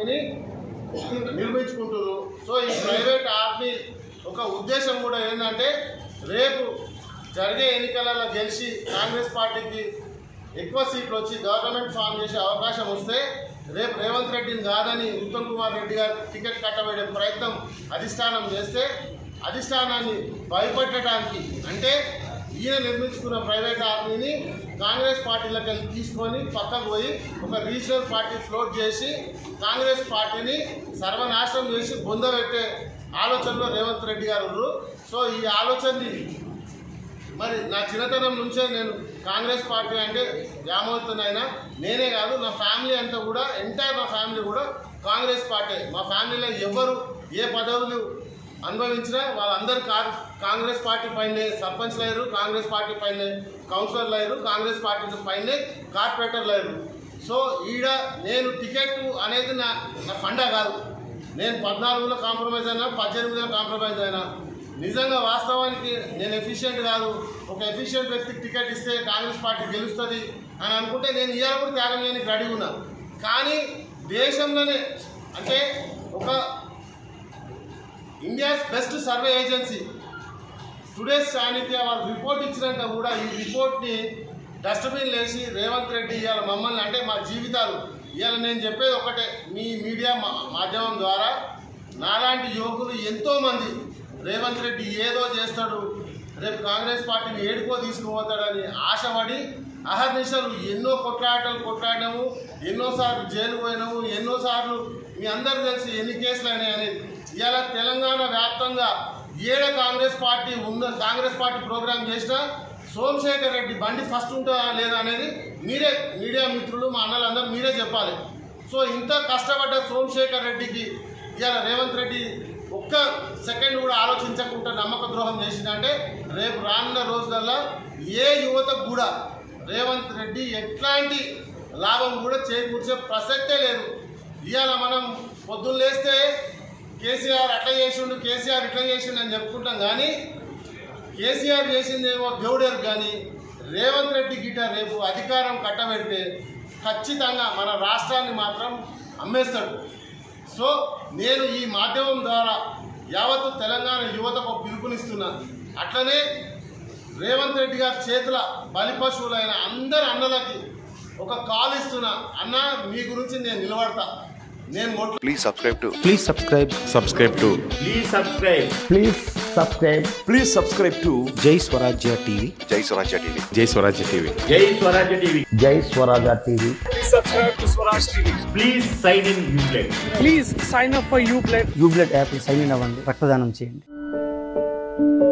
ఆర్మీని నిర్మించుకుంటున్నారు సో ఈ ప్రైవేట్ ఆర్మీ ఒక ఉద్దేశం కూడా ఏంటంటే రేపు జరిగే ఎన్నికలలో గెలిచి కాంగ్రెస్ పార్టీకి ఎక్కువ సీట్లు వచ్చి గవర్నమెంట్ ఫామ్ చేసే అవకాశం వస్తే రేపు రేవంత్ రెడ్డిని కాదని ఉత్తమ్ కుమార్ రెడ్డి గారు టికెట్ కట్టబడే ప్రయత్నం అధిష్టానం చేస్తే అధిష్టానాన్ని భయపెట్టడానికి అంటే ఈయన నిర్మించుకున్న ప్రైవేట్ ఆర్మీని కాంగ్రెస్ పార్టీలకు వెళ్ళి తీసుకొని పక్కకు పోయి ఒక రీజనల్ పార్టీ ఫ్లోట్ చేసి కాంగ్రెస్ పార్టీని సర్వనాశనం చేసి బొందబెట్టే ఆలోచనలో రేవంత్ రెడ్డి గారు ఉన్నారు సో ఈ ఆలోచనని మరి నా చిన్నతనం నుంచే నేను కాంగ్రెస్ పార్టీ అంటే వ్యామోహితునైనా నేనే కాదు నా ఫ్యామిలీ అంతా కూడా ఎంటైర్ నా ఫ్యామిలీ కూడా కాంగ్రెస్ పార్టీ మా ఫ్యామిలీలో ఎవరు ఏ పదవులు అనుభవించినా వాళ్ళందరూ కా కాంగ్రెస్ పార్టీ పైనే సర్పంచ్లు అయ్యారు కాంగ్రెస్ పార్టీ పైనే కౌన్సిలర్లు అయ్యారు కాంగ్రెస్ పార్టీ పైనే కార్పొరేటర్లు అయ్యారు సో ఈడ నేను టికెట్ అనేది నా నా ఫండా కాదు నేను పద్నాలుగులో కాంప్రమైజ్ అయినా పద్దెనిమిదిలో కాంప్రమైజ్ అయినా నిజంగా వాస్తవానికి నేను ఎఫిషియెంట్ కాదు ఒక ఎఫిషియెంట్ వ్యక్తికి టికెట్ ఇస్తే కాంగ్రెస్ పార్టీ గెలుస్తుంది అని అనుకుంటే నేను ఇవాళ కూడా త్యాగం చేయడానికి రెడీ ఉన్నా కానీ దేశంలోనే అంటే ఒక India's best survey agency today's సాన్నిధ్య వాళ్ళు రిపోర్ట్ ఇచ్చినాక కూడా ఈ రిపోర్ట్ని డస్ట్బిన్ వేసి రేవంత్ రెడ్డి ఇవాళ మమ్మల్ని అంటే మా జీవితాలు ఇవాళ నేను చెప్పేది ఒకటే మీ మీడియా మా- మాధ్యమం ద్వారా నాలాంటి యువకులు ఎంతోమంది రేవంత్ రెడ్డి ఏదో చేస్తాడు రేపు కాంగ్రెస్ పార్టీని ఏడుకో తీసుకుపోతాడని ఆశపడి అహర్నిశలు ఎన్నో కొట్లాటలు కొట్లాడినాము ఎన్నోసార్లు జైలు పోయినాము ఎన్నోసార్లు మీ అందరు తెలిసి ఎన్ని కేసులు అయినాయి అనేది ఇవాళ తెలంగాణ వ్యాప్తంగా ఏడ కాంగ్రెస్ పార్టీ ఉన్న కాంగ్రెస్ పార్టీ ప్రోగ్రామ్ చేసినా సోమశేఖర్ రెడ్డి బండి ఫస్ట్ ఉంటుందా లేదా అనేది మీరే మీడియా మిత్రులు మా అన్నలందరూ మీరే చెప్పాలి సో ఇంత కష్టపడ్డ సోమశేఖర్ రెడ్డికి ఇవాళ రేవంత్ రెడ్డి ఒక్క సెకండ్ కూడా ఆలోచించకుండా నమ్మక ద్రోహం చేసిందంటే రేపు రానున్న రోజులలో ఏ యువతకు కూడా రేవంత్ రెడ్డి ఎట్లాంటి లాభం కూడా చేకూర్చే ప్రసక్తే లేదు ఇవాళ మనం పొద్దున్న లేస్తే కేసీఆర్ అట్లా చేసిండు కేసీఆర్ ఇట్లా చేసిండు అని చెప్పుకుంటాం కానీ కేసీఆర్ చేసిందేమో దేవుడేరు కానీ రేవంత్ రెడ్డి గిట్ట రేపు అధికారం కట్టబెడితే ఖచ్చితంగా మన రాష్ట్రాన్ని మాత్రం అమ్మేస్తాడు సో నేను ఈ మాధ్యమం ద్వారా యావత్తు తెలంగాణ యువతకు ఒక పిలుపునిస్తున్నా అట్లనే రేవంత్ రెడ్డి గారి చేతుల బలి పశువులైన అందరి అన్నలకి ఒక కాల్ ఇస్తున్నా అన్న మీ గురించి నేను నిలబడతా నేను మొట్ట Please subscribe to Please subscribe. Subscribe to Please subscribe. Please subscribe. Please subscribe to Jai Swarajya TV. Jai Swarajya TV. Jai Swarajya TV. Jai Swarajya TV. Jai Swaraja TV. Please sign in Uplay. Please sign up for Uplay. Uplay app sign in అవ్వండి రక్తదానం చేయండి